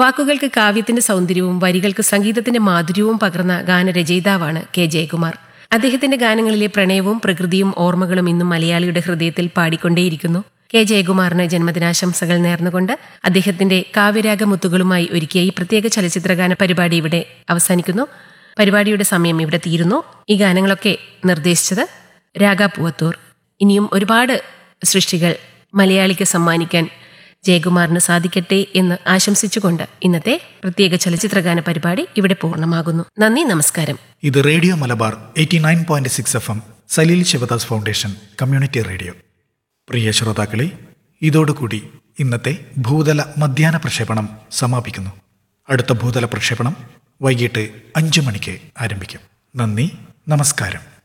വാക്കുകൾക്ക് കാവ്യത്തിന്റെ സൗന്ദര്യവും വരികൾക്ക് സംഗീതത്തിന്റെ മാധുര്യവും പകർന്ന ഗാനരചയിതാവാണ് കെ ജയകുമാർ അദ്ദേഹത്തിന്റെ ഗാനങ്ങളിലെ പ്രണയവും പ്രകൃതിയും ഓർമ്മകളും ഇന്നും മലയാളിയുടെ ഹൃദയത്തിൽ പാടിക്കൊണ്ടേയിരിക്കുന്നു കെ ജയകുമാറിന് ജന്മദിനാശംസകൾ നേർന്നുകൊണ്ട് അദ്ദേഹത്തിന്റെ കാവ്യരാഗമുത്തുകളുമായി ഒരുക്കിയ ഈ പ്രത്യേക ചലച്ചിത്രഗാന പരിപാടി ഇവിടെ അവസാനിക്കുന്നു പരിപാടിയുടെ സമയം ഇവിടെ തീരുന്നു ഈ ഗാനങ്ങളൊക്കെ നിർദ്ദേശിച്ചത് രാഗ പൂവത്തൂർ ഇനിയും ഒരുപാട് സൃഷ്ടികൾ മലയാളിക്ക് സമ്മാനിക്കാൻ ജയകുമാറിന് സാധിക്കട്ടെ എന്ന് ആശംസിച്ചുകൊണ്ട് ഇന്നത്തെ പ്രത്യേക ചലച്ചിത്രഗാന പരിപാടി ഇവിടെ പൂർണ്ണമാകുന്നു നന്ദി നമസ്കാരം ഇത് radio Malabar eighty nine point six F M Saleel Sivadas foundation community radio പ്രിയ ശ്രോതാക്കളെ ഇതോടുകൂടി ഇന്നത്തെ ഭൂതല മധ്യാഹ്ന പ്രക്ഷേപണം സമാപിക്കുന്നു അടുത്ത ഭൂതല പ്രക്ഷേപണം വൈകിട്ട് അഞ്ചു മണിക്ക് ആരംഭിക്കും നന്ദി നമസ്കാരം